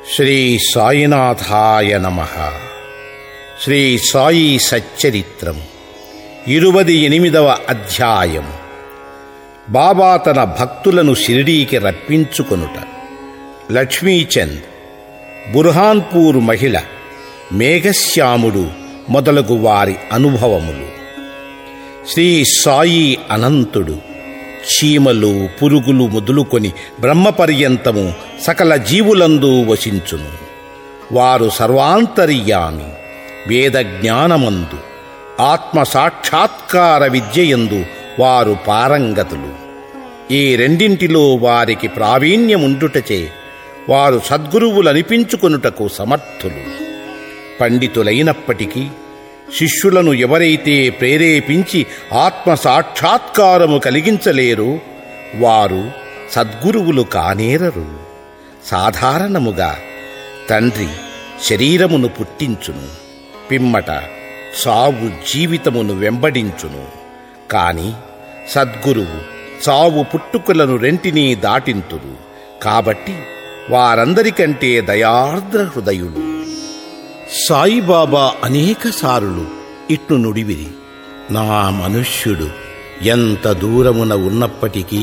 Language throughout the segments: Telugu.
శ్రీ సాయినాథాయ నమ శ్రీ సాయి సచ్చరిత్రం ఇరువది ఎనిమిదవ అధ్యాయం బాబా తన భక్తులను షిరిడీకి రప్పించుకొనుట లక్ష్మీచంద్ బుర్హాన్పూర్ మహిళ మేఘశ్యాముడు మొదలగు వారి అనుభవములు శ్రీ సాయి అనంతుడు చీమలు పురుగులు మొదలుకొని బ్రహ్మపర్యంతము సకల జీవులందు వసించును వారు సర్వాంతర్యామి వేద జ్ఞానమందు ఆత్మ సాక్షాత్కార విద్యయందు వారు పారంగతులు ఈ రెండింటిలో వారికి ప్రావీణ్యముండుటచే వారు సద్గురువులనిపించుకొనుటకు సమర్థులు పండితులైనప్పటికీ శిష్యులను ఎవరైతే ప్రేరేపించి ఆత్మ సాక్షాత్కారము కలిగించలేరో వారు సద్గురువులు కానేరరు సాధారణముగా తండ్రి శరీరమును పుట్టించును పిమ్మట సావు జీవితమును వెంబడించును కాని సద్గురువు చావు పుట్టుకలను రెంటినీ దాటింతురు కాబట్టి వారందరికంటే దయార్ద్ర హృదయులు సాయిబాబా అనేక సారులు ఇట్లు నుడివిరి నా మనుష్యుడు ఎంత దూరమున ఉన్నప్పటికీ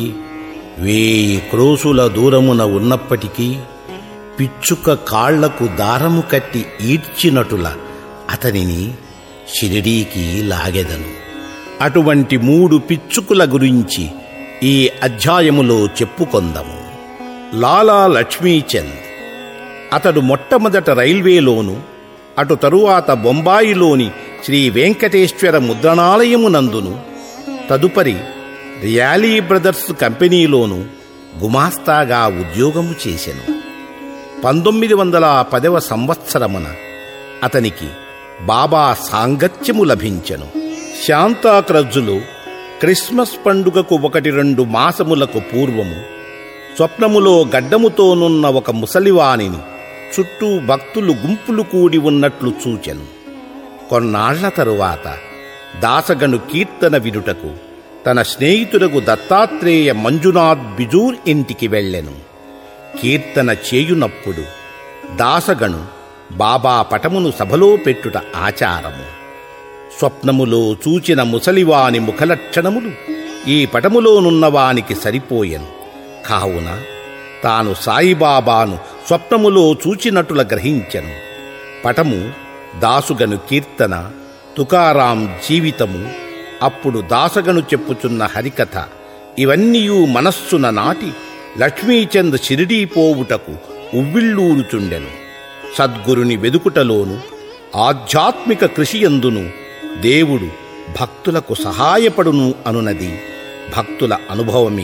వేయి క్రోసుల దూరమున ఉన్నప్పటికీ పిచ్చుక కాళ్లకు దారము కట్టి ఈడ్చినటుల అతనిని షిరిడీకి లాగెదను అటువంటి మూడు పిచ్చుకుల గురించి ఈ అధ్యాయములో చెప్పుకొందము లాలా లక్ష్మీచంద్ అతడు మొట్టమొదట రైల్వేలోను అటు తరువాత బొంబాయిలోని శ్రీ వెంకటేశ్వర ముద్రణాలయమునందును తదుపరి రియాలీ బ్రదర్స్ కంపెనీలోను గుమాస్తాగా ఉద్యోగము చేసెను పంతొమ్మిది వందల పదవ సంవత్సరమున అతనికి బాబా సాంగత్యము లభించెను శాంతాక్రజ్జులో క్రిస్మస్ పండుగకు ఒకటి రెండు మాసములకు పూర్వము స్వప్నములో గడ్డముతోనున్న ఒక ముసలివానిని చుట్టూ భక్తులు గుంపులు కూడి ఉన్నట్లు చూచెను కొన్నాళ్ల తరువాత దాసగను కీర్తన వినుటకు తన స్నేహితుడకు దత్తాత్రేయ మంజునాథ్ బిజూర్ ఇంటికి వెళ్ళెను కీర్తన చేయునప్పుడు దాసగను బాబా పటమును సభలో పెట్టుట ఆచారము స్వప్నములో చూచిన ముసలివాని ముఖలక్షణములు ఈ పటములోనున్నవానికి సరిపోయెను కావున తాను సాయిబాబాను స్వప్నములో చూచినట్టుల గ్రహించెను పటము దాసుగను కీర్తన తుకారాం జీవితము అప్పుడు దాసగను చెప్పుచున్న హరికథ ఇవన్నీయూ మనస్సున నాటి లక్ష్మీచంద్ షిరిడీ పోవుటకు ఉవ్విళ్ళూరుచుండెను సద్గురుని వెదుకుటలోను ఆధ్యాత్మిక కృషియందును దేవుడు భక్తులకు సహాయపడును అనునది భక్తుల అనుభవమే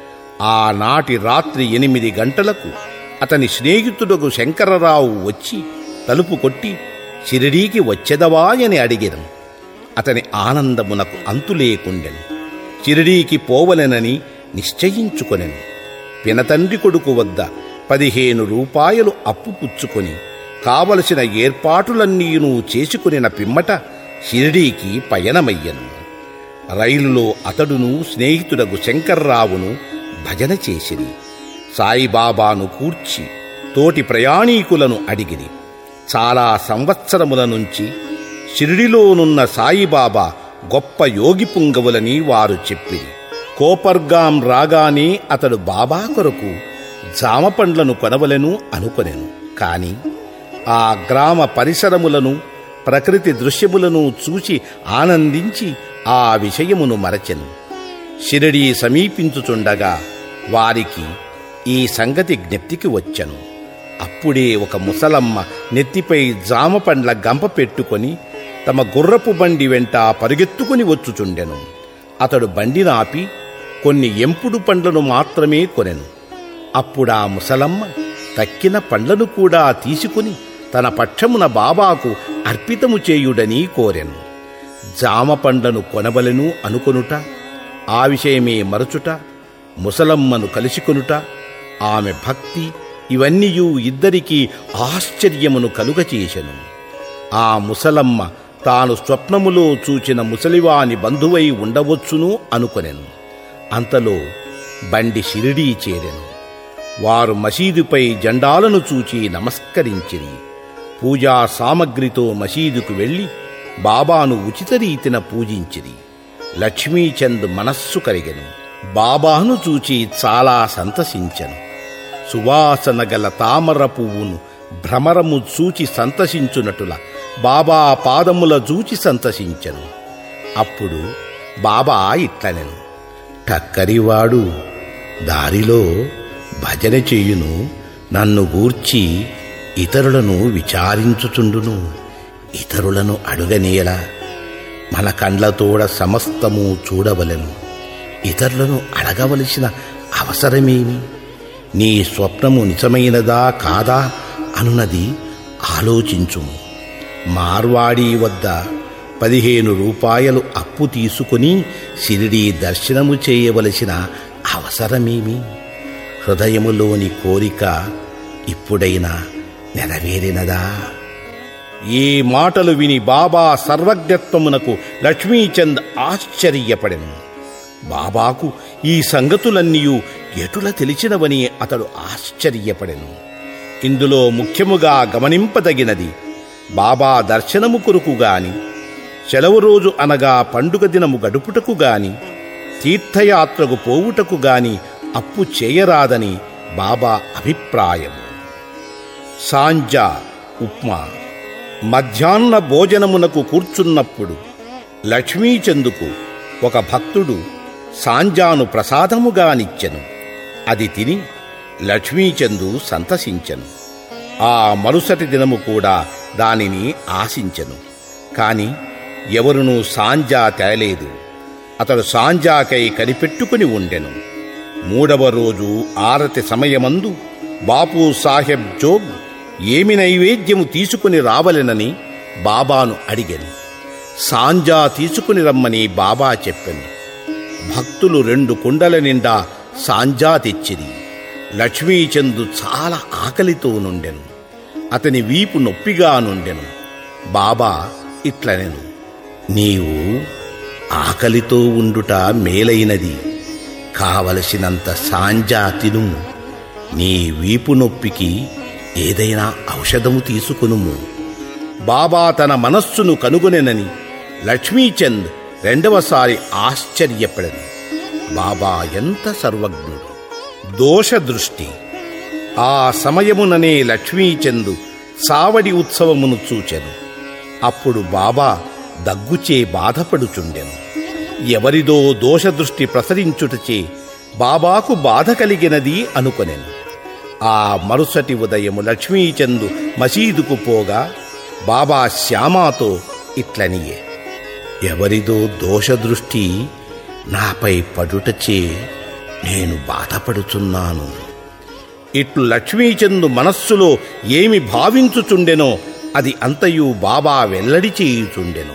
ఆనాటి రాత్రి ఎనిమిది గంటలకు అతని స్నేహితుడకు శంకరరావు వచ్చి తలుపు కొట్టి షిరిడీకి వచ్చెదవా అని అడిగెను అతని ఆనందమునకు అంతులేకుండెను షిరిడీకి పోవలెనని నిశ్చయించుకొనెను పినతండ్రి కొడుకు వద్ద పదిహేను రూపాయలు అప్పు పుచ్చుకొని కావలసిన ఏర్పాటులన్నీను చేసుకునిన పిమ్మట షిరిడీకి పయనమయ్యను రైలులో అతడును స్నేహితుడకు శంకర్రావును భజన చేసిరి సాయిబాబాను కూర్చి తోటి ప్రయాణీకులను అడిగిరి చాలా సంవత్సరముల నుంచి షిరిడిలోనున్న సాయిబాబా గొప్ప యోగి పుంగవులని వారు చెప్పిరి కోపర్గాం రాగానే అతడు బాబా కొరకు జామ పండ్లను కొనవలెను అనుకొనెను కాని ఆ గ్రామ పరిసరములను ప్రకృతి దృశ్యములను చూచి ఆనందించి ఆ విషయమును మరచెను షిరిడీ సమీపించుచుండగా వారికి ఈ సంగతి జ్ఞప్తికి వచ్చెను అప్పుడే ఒక ముసలమ్మ నెత్తిపై జామ పండ్ల గంప పెట్టుకొని తమ గుర్రపు బండి వెంట పరుగెత్తుకుని వచ్చుచుండెను అతడు బండి నాపి కొన్ని ఎంపుడు పండ్లను మాత్రమే కొనెను అప్పుడా ముసలమ్మ తక్కిన పండ్లను కూడా తీసుకుని తన పక్షమున బాబాకు అర్పితము చేయుడని కోరెను జామ పండ్లను కొనవలెను అనుకొనుట ఆ విషయమే మరచుట ముసలమ్మను కలిసికొనుట ఆమె భక్తి ఇవన్నీయూ ఇద్దరికీ ఆశ్చర్యమును కలుగచేసెను ఆ ముసలమ్మ తాను స్వప్నములో చూచిన ముసలివాని బంధువై ఉండవచ్చును అనుకొనెను అంతలో బండి షిరిడీ చేరెను వారు మసీదుపై జెండాలను చూచి నమస్కరించిరి పూజా సామగ్రితో మసీదుకు వెళ్ళి బాబాను ఉచిత రీతిన పూజించిరి లక్ష్మీచంద్ మనస్సు కరిగెను బాబాను చూచి చాలా సంతసించెను సువాసన గల తామర పువ్వును భ్రమరము చూచి సంతసించునటుల బాబా పాదముల చూచి సంతసించెను అప్పుడు బాబా ఇట్లనెను టక్కరివాడు దారిలో భజన చేయును నన్ను గూర్చి ఇతరులను విచారించుచుండును ఇతరులను అడుగనేలా మన కండ్లతోడ సమస్తము చూడవలెను ఇతరులను అడగవలసిన అవసరమేమి నీ స్వప్నము నిజమైనదా కాదా అనున్నది ఆలోచించుము మార్వాడి వద్ద పదిహేను రూపాయలు అప్పు తీసుకుని షిరిడీ దర్శనము చేయవలసిన అవసరమేమి హృదయములోని కోరిక ఇప్పుడైనా నెరవేరినదా ఈ మాటలు విని బాబా సర్వజ్ఞత్వమునకు లక్ష్మీచంద్ ఆశ్చర్యపడెను బాబాకు ఈ సంగతులన్నీయు ఎటుల తెలిసినవని అతడు ఆశ్చర్యపడెను ఇందులో ముఖ్యముగా గమనింపదగినది బాబా దర్శనము కొరకు గాని సెలవు రోజు అనగా పండుగ దినము గడుపుటకు గాని తీర్థయాత్రకు పోవుటకు గాని అప్పు చేయరాదని బాబా అభిప్రాయము సాంజా ఉప్మా మధ్యాహ్న భోజనమునకు కూర్చున్నప్పుడు లక్ష్మీచందుకు ఒక భక్తుడు సాంజాను ప్రసాదముగానిచ్చెను అది తిని లక్ష్మీచందు సంతసించెను ఆ మరుసటి దినము కూడా దానిని ఆశించెను కాని ఎవరునూ సాంజా తేలేదు అతడు సాంజాకై కనిపెట్టుకుని ఉండెను మూడవ రోజు ఆరతి సమయమందు బాపు సాహెబ్ జోగ్ ఏమి నైవేద్యము తీసుకుని రావలెనని బాబాను అడిగాను సాంజా తీసుకుని రమ్మని బాబా చెప్పెను భక్తులు రెండు కుండల నిండా సాంజా తెచ్చిరి లక్ష్మీచందు చాలా ఆకలితో నుండెను అతని వీపు నొప్పిగా నుండెను బాబా ఇట్లనెను నీవు ఆకలితో ఉండుట మేలైనది కావలసినంత సాంజా తినుము నీ వీపు నొప్పికి ఏదైనా ఔషధము తీసుకునుము బాబా తన మనస్సును కనుగొనెనని లక్ష్మీచంద్ రెండవసారి ఆశ్చర్యపడను బాబా ఎంత సర్వజ్ఞుడు దోషదృష్టి ఆ సమయముననే లక్ష్మీచందు సావడి ఉత్సవమును చూచెను అప్పుడు బాబా దగ్గుచే బాధపడుచుండెను ఎవరిదో దోషదృష్టి ప్రసరించుటచే బాబాకు బాధ కలిగినది అనుకొనెను ఆ మరుసటి ఉదయము లక్ష్మీచందు మసీదుకు పోగా బాబా శ్యామాతో ఇట్లనియే ఎవరిదో దోషదృష్టి నాపై పడుటచే నేను బాధపడుచున్నాను ఇట్లు లక్ష్మీచందు మనస్సులో ఏమి భావించుచుండెనో అది అంతయు బాబా వెల్లడి చేయుచుండెను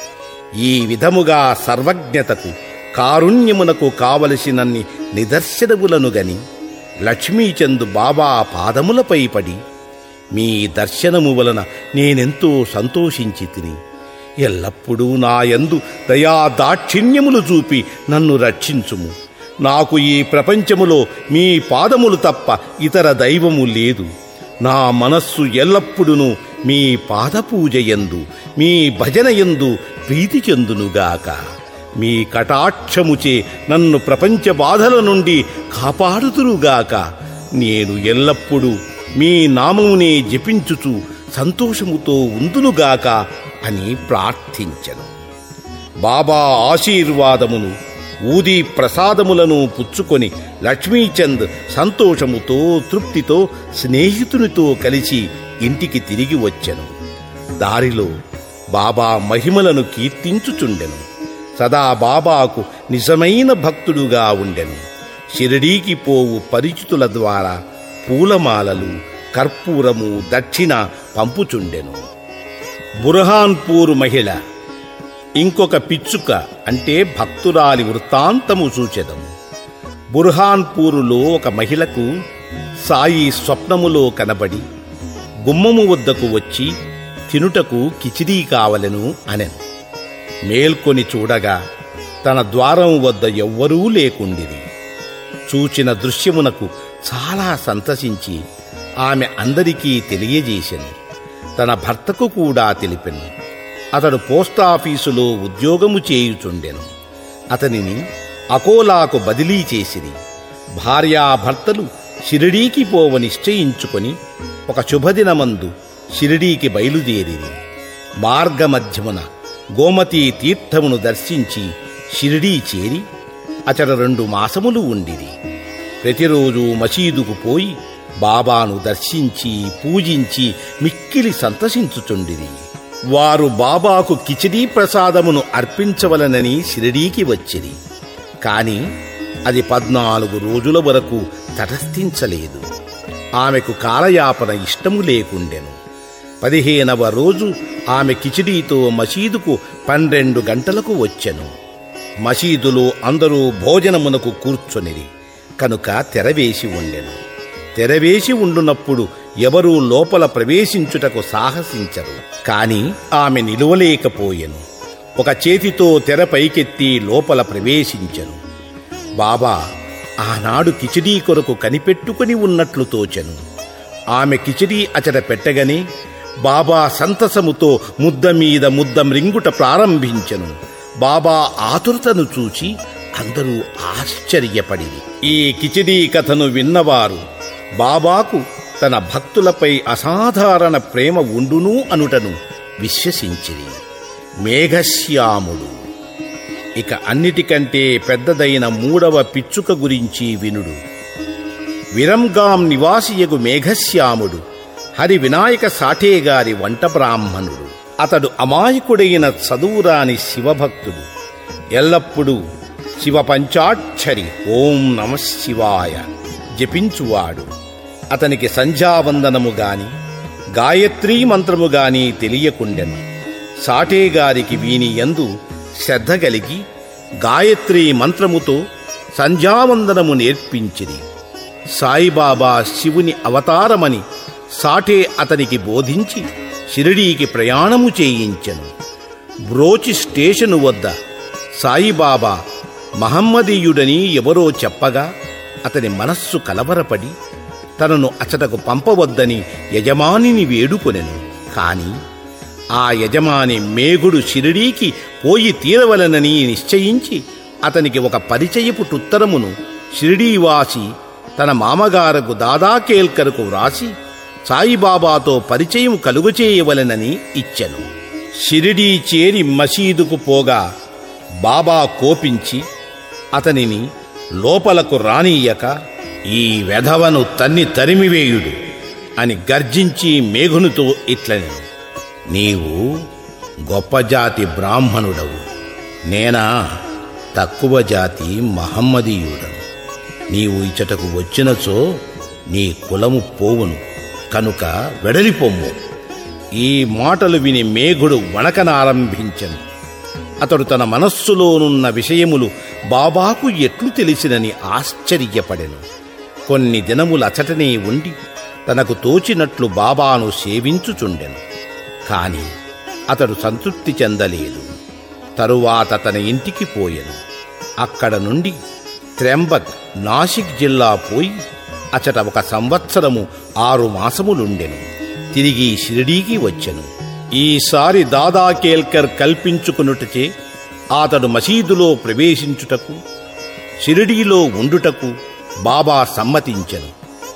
ఈ విధముగా సర్వజ్ఞతకు కారుణ్యమునకు కావలసినన్ని నిదర్శనములను గని లక్ష్మీచందు బాబా పాదములపై పడి మీ దర్శనము వలన నేనెంతో సంతోషించి తిని ఎల్లప్పుడూ నాయందు దయా దాక్షిణ్యములు చూపి నన్ను రక్షించుము నాకు ఈ ప్రపంచములో మీ పాదములు తప్ప ఇతర దైవము లేదు నా మనస్సు ఎల్లప్పుడూ మీ పాదపూజయందు మీ భజనయందు ప్రీతి చెందునుగాక మీ కటాక్షముచే నన్ను ప్రపంచ బాధల నుండి కాపాడుతురుగాక నేను ఎల్లప్పుడూ మీ నామమునే జపించుచు సంతోషముతో ఉందునుగాక అని ప్రార్థించను బాబా ఆశీర్వాదమును ఊది ప్రసాదములను పుచ్చుకొని లక్ష్మీచంద్ సంతోషముతో తృప్తితో స్నేహితునితో కలిసి ఇంటికి తిరిగి వచ్చెను దారిలో బాబా మహిమలను కీర్తించుచుండెను సదా బాబాకు నిజమైన భక్తుడుగా ఉండెను షిరిడీకి పోవు పరిచితుల ద్వారా పూలమాలలు కర్పూరము దక్షిణ పంపుచుండెను బుర్హాన్పూర్ మహిళ ఇంకొక పిచ్చుక అంటే భక్తురాలి వృత్తాంతము సూచెదము బుర్హాన్పూరులో ఒక మహిళకు సాయి స్వప్నములో కనబడి గుమ్మము వద్దకు వచ్చి తినుటకు కిచిడీ కావలెను అనెను మేల్కొని చూడగా తన ద్వారం వద్ద ఎవ్వరూ లేకుండిరి చూచిన దృశ్యమునకు చాలా సంతసించి ఆమె అందరికీ తెలియజేసెను తన భర్తకు కూడా తెలిపెను అతడు పోస్టాఫీసులో ఉద్యోగము చేయుచుండెను అతనిని అకోలాకు బదిలీ చేసిరి భార్యాభర్తలు షిరిడీకి పోవ నిశ్చయించుకొని ఒక శుభదినమందు షిరిడీకి బయలుదేరిరి మార్గమధ్యమున గోమతీ తీర్థమును దర్శించి షిరిడీ చేరి అచట రెండు మాసములు ఉండిరి ప్రతిరోజు మసీదుకు పోయి బాబాను దర్శించి పూజించి మిక్కిలి సంతసించుచుండిరి వారు బాబాకు కిచిడీ ప్రసాదమును అర్పించవలనని షిరిడీకి వచ్చిరి కాని అది పద్నాలుగు రోజుల వరకు తటస్థించలేదు ఆమెకు కాలయాపన ఇష్టము లేకుండెను పదిహేనవ రోజు ఆమె కిచిడీతో మసీదుకు పన్నెండు గంటలకు వచ్చెను మసీదులో అందరూ భోజనమునకు కూర్చొనిరి కనుక తెరవేసి ఉండెను తెరవేసి ఉండునప్పుడు ఎవరూ లోపల ప్రవేశించుటకు సాహసించరు కాని ఆమె నిలువలేకపోయెను ఒక చేతితో తెర పైకెత్తి లోపల ప్రవేశించెను బాబా ఆనాడు కిచిడీ కొరకు కనిపెట్టుకుని ఉన్నట్లు తోచెను ఆమె కిచిడీ అచట పెట్టగని బాబా సంతసముతో ముద్ద మీద ముద్ద మ్రింగుట ప్రారంభించెను బాబా ఆతురతను చూచి అందరూ ఆశ్చర్యపడిరి ఈ కిచిడీ కథను విన్నవారు బాబాకు తన భక్తులపై అసాధారణ ప్రేమ ఉండును అనుటను విశ్వసించిరి మేఘశ్యాముడు ఇక అన్నిటికంటే పెద్దదైన మూడవ పిచ్చుక గురించి వినుడు విరంగాం నివాసియగు మేఘశ్యాముడు హరి వినాయక సాఠే గారి వంట బ్రాహ్మణుడు అతడు అమాయకుడైన చదువురాని శివభక్తుడు ఎల్లప్పుడూ శివ పంచాక్షరి ఓం నమ శివాయ జపించువాడు అతనికి సంధ్యావందనము గాని గాయత్రీ మంత్రము గాని తెలియకుండెను సాటే గారికి వీని యందు శ్రద్ధ కలిగి గాయత్రీ మంత్రముతో సంధ్యావందనము నేర్పించిరి సాయిబాబా శివుని అవతారమని సాటే అతనికి బోధించి షిరిడీకి ప్రయాణము చేయించెను బ్రోచి స్టేషను వద్ద సాయిబాబా మహమ్మదీయుడని ఎవరో చెప్పగా అతని మనస్సు కలవరపడి తనను అచటకు పంపవద్దని యజమానిని వేడుకొనెను కాని ఆ యజమాని మేఘుడు షిరిడీకి పోయి తీరవలనని నిశ్చయించి అతనికి ఒక పరిచయపు టుత్తరమును షిరిడీవాసి తన మామగారకు దాదాకేల్కర్కు వ్రాసి సాయిబాబాతో పరిచయం కలుగచేయవలెనని ఇచ్చెను షిరిడీ చేరి మసీదుకు పోగా బాబా కోపించి అతనిని లోపలకు రానీయక ఈ వెధవను తన్ని తరిమివేయుడు అని గర్జించి మేఘునితో ఇట్లని నీవు గొప్ప జాతి బ్రాహ్మణుడవు నేనా తక్కువ జాతి మహమ్మదీయుడను నీవు ఇచ్చటకు వచ్చినచో నీ కులము పోవును కనుక వెడలిపొమ్ము ఈ మాటలు విని మేఘుడు వణకనారంభించెను అతడు తన మనస్సులోనున్న విషయములు బాబాకు ఎట్లు తెలిసినని ఆశ్చర్యపడెను కొన్ని దినములు అచటనే ఉండి తనకు తోచినట్లు బాబాను సేవించుచుండెను కాని అతడు సంతృప్తి చెందలేదు తరువాత తన ఇంటికి పోయెను అక్కడ నుండి త్రెంబక్ నాసిక్ జిల్లా పోయి అచట ఒక సంవత్సరము ఆరు మాసములుండెను తిరిగి షిరిడీకి వచ్చెను ఈసారి దాదా కేల్కర్ కల్పించుకునుటచే అతడు మసీదులో ప్రవేశించుటకు షిరిడీలో ఉండుటకు బాబా సమ్మతించెను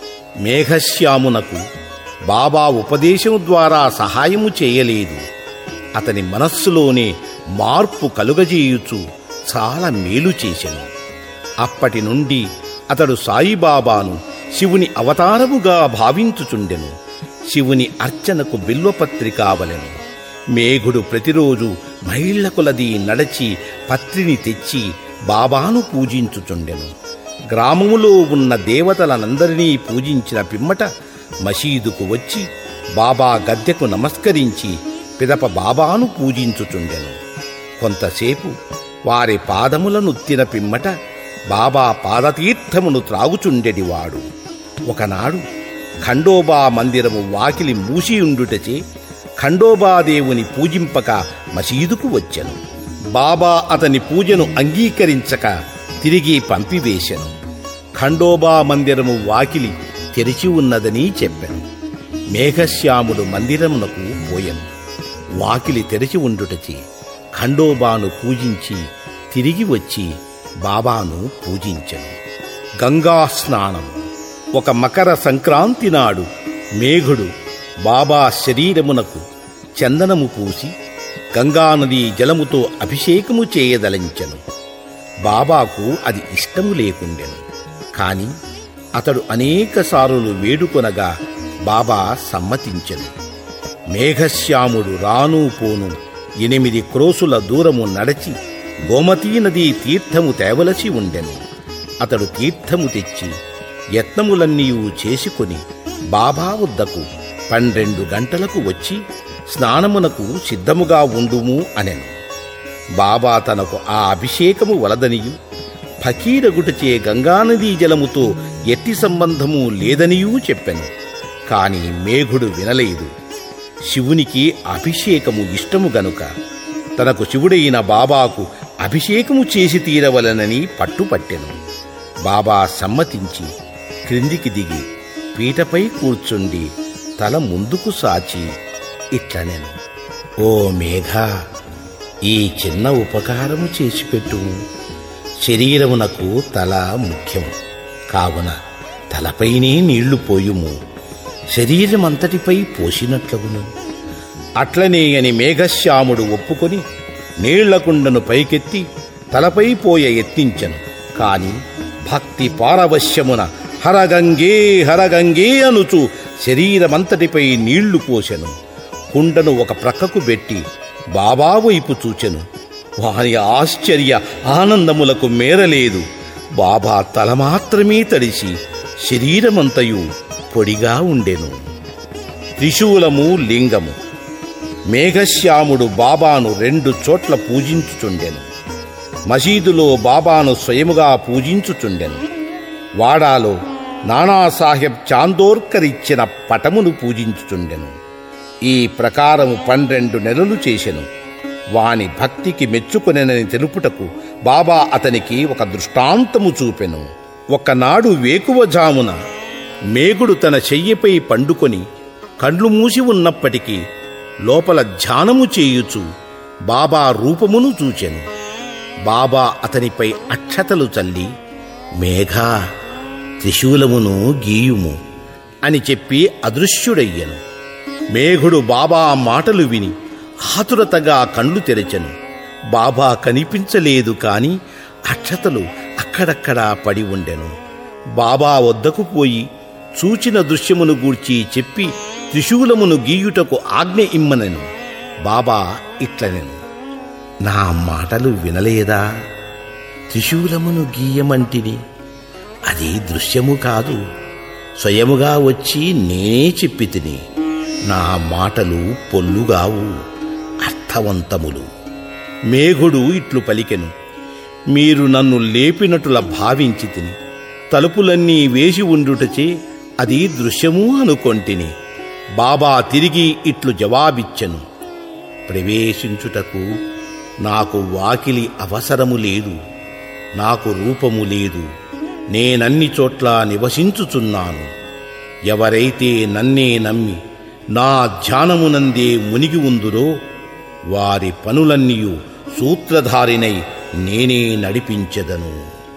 మేఘశ్యామునకు బాబా ఉపదేశం ద్వారా సహాయము చేయలేదు అతని మనస్సులోనే మార్పు కలుగజేయుచు చాలా మేలు చేసెను అప్పటి నుండి అతడు సాయిబాబాను శివుని అవతారముగా భావించుచుండెను శివుని అర్చనకు బిల్వపత్రి కావలెను మేఘుడు ప్రతిరోజు మైళ్ల కొలది నడచి పత్రిని తెచ్చి బాబాను పూజించుచుండెను గ్రామములో ఉన్న దేవతలనందరినీ పూజించిన పిమ్మట మసీదుకు వచ్చి బాబా గద్దెకు నమస్కరించి పిదప బాబాను పూజించుచుండెను కొంతసేపు వారి పాదములను తిన పిమ్మట బాబా పాదతీర్థమును త్రాగుచుండెడివాడు ఒకనాడు ఖండోబా మందిరము వాకిలి మూసియుండుటచే ఖండోబాదేవుని పూజింపక మసీదుకు వచ్చెను బాబా అతని పూజను అంగీకరించక తిరిగి పంపివేశెను ఖండోబా మందిరము వాకిలి తెరిచి ఉన్నదని చెప్పాను మేఘశ్యాముడు మందిరమునకు పోయెను వాకిలి తెరిచి ఉండుటచి ఖండోబాను పూజించి తిరిగి వచ్చి బాబాను పూజించెను గంగా స్నానం ఒక మకర సంక్రాంతి నాడు మేఘుడు బాబా శరీరమునకు చందనము పూసి గంగానదీ జలముతో అభిషేకము చేయదలంచెను బాబాకు అది ఇష్టము లేకుండెను కాని అతడు అనేకసార్లు వేడుకొనగా బాబా సమ్మతించెను మేఘశ్యాముడు రాను పోను ఎనిమిది క్రోసుల దూరము నడచి గోమతీ నదీ తీర్థము తేవలసి ఉండెను అతడు తీర్థము తెచ్చి యత్నములన్నీయూ చేసుకొని బాబా వద్దకు పన్నెండు గంటలకు వచ్చి స్నానమునకు సిద్ధముగా ఉండుము అనెను బాబా తనకు ఆ అభిషేకము వలదనియు ఫకీరగుటచే గంగానదీ జలముతో ఎట్టి సంబంధము లేదనియూ చెప్పెను కాని మేఘుడు వినలేదు శివునికి అభిషేకము ఇష్టము గనుక తనకు శివుడైన బాబాకు అభిషేకము చేసి తీరవలనని పట్టుపట్టెను బాబా సమ్మతించి క్రిందికి దిగి పీటపై కూర్చుండి తల ముందుకు సాచి ఇట్లనెను ఓ మేఘా ఈ చిన్న ఉపకారము చేసిపెట్టు శరీరమునకు తల ముఖ్యము కావున తలపైనే నీళ్లు పోయుము శరీరమంతటిపై పోసినట్లగును అట్లనే అని మేఘశ్యాముడు ఒప్పుకొని నీళ్లకుండను పైకెత్తి తలపై పోయ యత్నించెను కాని భక్తి పారవశ్యమున హరగంగే హరగంగే అనుచు శరీరమంతటిపై నీళ్లు పోసెను కుండను ఒక ప్రక్కకు పెట్టి బాబా వైపు చూచెను వారి ఆశ్చర్య ఆనందములకు మేరలేదు బాబా తల మాత్రమే తడిసి శరీరమంతయు పొడిగా ఉండెను త్రిశూలము లింగము మేఘశ్యాముడు బాబాను రెండు చోట్ల పూజించుచుండెను మసీదులో బాబాను స్వయముగా పూజించుచుండెను వాడాలో నానాసాహెబ్ చాందోర్కరిచ్చిన పటమును పూజించుచుండెను ఈ ప్రకారము పన్నెండు నెలలు చేసెను వాని భక్తికి మెచ్చుకొనెనని తెలుపుటకు బాబా అతనికి ఒక దృష్టాంతము చూపెను ఒకనాడు వేకువజామున మేగుడు తన చెయ్యిపై పండుకొని కండ్లు మూసి ఉన్నప్పటికీ లోపల ధ్యానము చేయుచు బాబా రూపమును చూచెను బాబా అతనిపై అక్షతలు చల్లి మేఘా త్రిశూలమును గీయుము అని చెప్పి అదృశ్యుడయ్యను మేఘుడు బాబా మాటలు విని ఆతురతగా కళ్ళు తెరచెను బాబా కనిపించలేదు కాని అక్షతలు అక్కడక్కడా పడి ఉండెను బాబా వద్దకు పోయి చూచిన దృశ్యమును గూర్చి చెప్పి త్రిశూలమును గీయుటకు ఆజ్ఞ ఇమ్మనెను బాబా ఇట్లనెను నా మాటలు వినలేదా త్రిశూలమును గీయమంటిని అది దృశ్యము కాదు స్వయముగా వచ్చి నేనే చెప్పి తిని నా మాటలు పొల్లుగావు అర్థవంతములు మేఘుడు ఇట్లు పలికెను మీరు నన్ను లేపినటుల భావించి తిని తలుపులన్నీ వేసి ఉండుటచే అది దృశ్యము అనుకొంటిని బాబా తిరిగి ఇట్లు జవాబిచ్చెను ప్రవేశించుటకు నాకు వాకిలి అవసరము లేదు నాకు రూపము లేదు నేనన్ని చోట్ల నివసించుచున్నాను ఎవరైతే నన్నే నమ్మి నా ధ్యానమునందే మునిగి ఉందురో వారి పనులన్నీయు సూత్రధారినై నేనే నడిపించెదను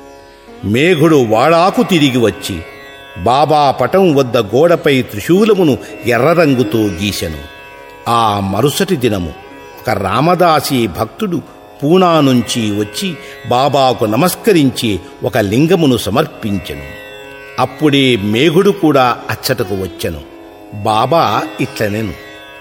మేఘుడు వాడాకు తిరిగి వచ్చి బాబా పటం వద్ద గోడపై త్రిశూలమును ఎర్రరంగుతో గీసెను ఆ మరుసటి దినము ఒక రామదాసి భక్తుడు పూనా నుంచి వచ్చి బాబాకు నమస్కరించి ఒక లింగమును సమర్పించెను అప్పుడే మేఘుడు కూడా అచ్చటకు వచ్చెను బాబా ఇట్లనెను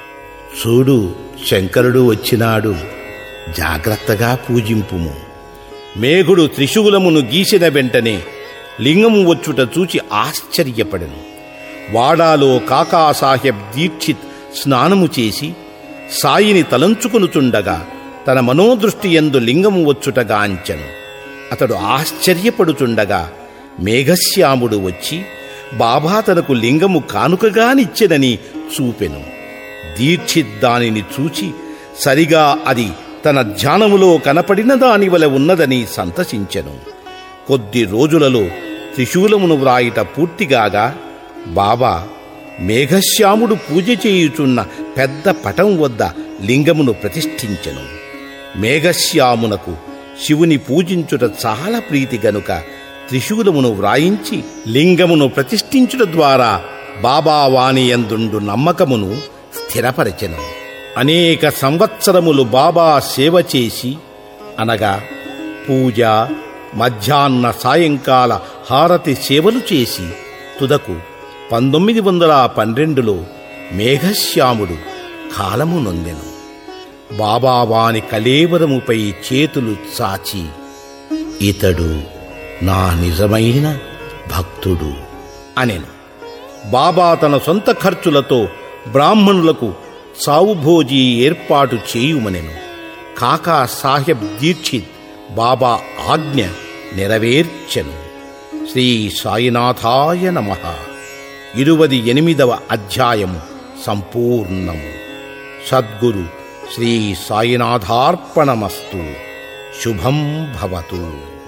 చూడు శంకరుడు వచ్చినాడు జాగ్రత్తగా పూజింపుము మేఘుడు త్రిశూలమును గీసిన వెంటనే లింగము వచ్చుట చూచి ఆశ్చర్యపడెను వాడాలో కాకాసాహెబ్ దీక్షిత్ స్నానము చేసి సాయిని తలంచుకొనుచుండగా తన మనోదృష్టి ఎందు లింగము వచ్చుటగాంచెను అతడు ఆశ్చర్యపడుచుండగా మేఘశ్యాముడు వచ్చి బాబా తనకు లింగము కానుకగానిచ్చెనని చూపెను దీక్షిత్ దానిని చూచి సరిగా అది తన ధ్యానములో కనపడిన దాని వలె ఉన్నదని సంతసించెను కొద్ది రోజులలో త్రిశూలమును వ్రాయిట పూర్తిగాగా బాబా మేఘశ్యాముడు పూజ చేయుచున్న పెద్ద పటం వద్ద లింగమును ప్రతిష్ఠించెను మేఘశ్యామునకు శివుని పూజించుట చాలా ప్రీతి గనుక త్రిశూలమును వ్రాయించి లింగమును ప్రతిష్ఠించుట ద్వారా బాబా వాణియందుండు నమ్మకమును స్థిరపరచెను అనేక సంవత్సరములు బాబా సేవ చేసి అనగా పూజ మధ్యాహ్న సాయంకాల హారతి సేవలు చేసి తుదకు పంతొమ్మిది వందల పన్నెండులో మేఘశ్యాముడు కాలము నొందెను బాబావాని కలేవరముపై చేతులు చాచి ఇతడు నా నిజమైన భక్తుడు అనెను బాబా తన సొంత ఖర్చులతో బ్రాహ్మణులకు సావుభోజీ ఏర్పాటు చేయుమనెను కాకా సాహెబ్ దీక్షిత్ బాబా ఆజ్ఞ నెరవేర్చెను శ్రీ సాయినాథాయ నమ ఇరువది ఎనిమిదవ అధ్యాయము సంపూర్ణము సద్గురు శ్రీ సాయినాథార్పణమస్తు శుభం భవతు